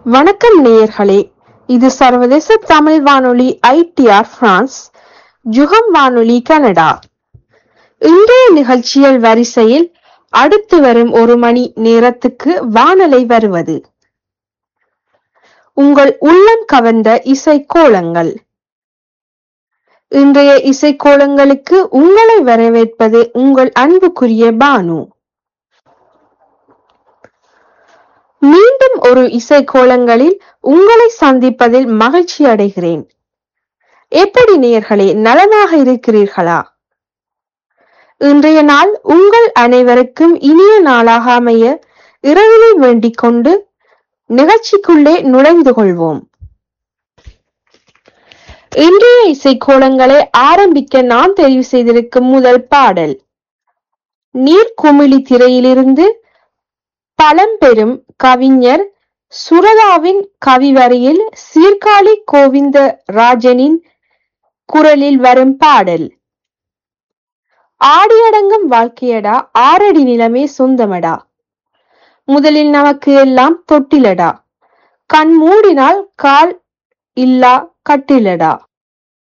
வணக்கம் நேயர்களே இது சர்வதேச தமிழ் வானொலி ஐடிஆர் பிரான்ஸ் ஜுகம் வானொலி கனடா இன்றைய நிகழ்ச்சியல் வரிசையில் அடுத்து வரும் ஒரு மணி நேரத்துக்கு வானலை வருவது உங்கள் உள்ளம் கவர்ந்த இசைக்கோலங்கள் இன்றைய இசைக்கோலங்களுக்கு உங்களை வரவேற்பது உங்கள் அன்புக்குரிய பானு மீண்டும் ஒரு இசைக்கோலங்களில் உங்களை சந்திப்பதில் மகிழ்ச்சி அடைகிறேன் எப்படி நேயர்களே நலமாக இருக்கிறீர்களா இன்றைய நாள் உங்கள் அனைவருக்கும் இனிய நாளாக அமைய இறைவனை வேண்டிக் கொண்டு நிகழ்ச்சிக்குள்ளே நுழைந்து கொள்வோம் இன்றைய இசைக்கோலங்களை ஆரம்பிக்க நான் தெரிவு செய்திருக்கும் முதல் பாடல் நீர்க்குமிழி திரையிலிருந்து பழம்பெரும் கவிஞர் சுரதாவின் கவிவரியில் சீர்காழி கோவிந்த ராஜனின் குரலில் வரும் பாடல் ஆடியடங்கும் வாழ்க்கையடா ஆறடி நிலமே சொந்தமடா முதலில் நமக்கு எல்லாம் தொட்டிலடா கண் மூடினால் கால் இல்லா கட்டிலடா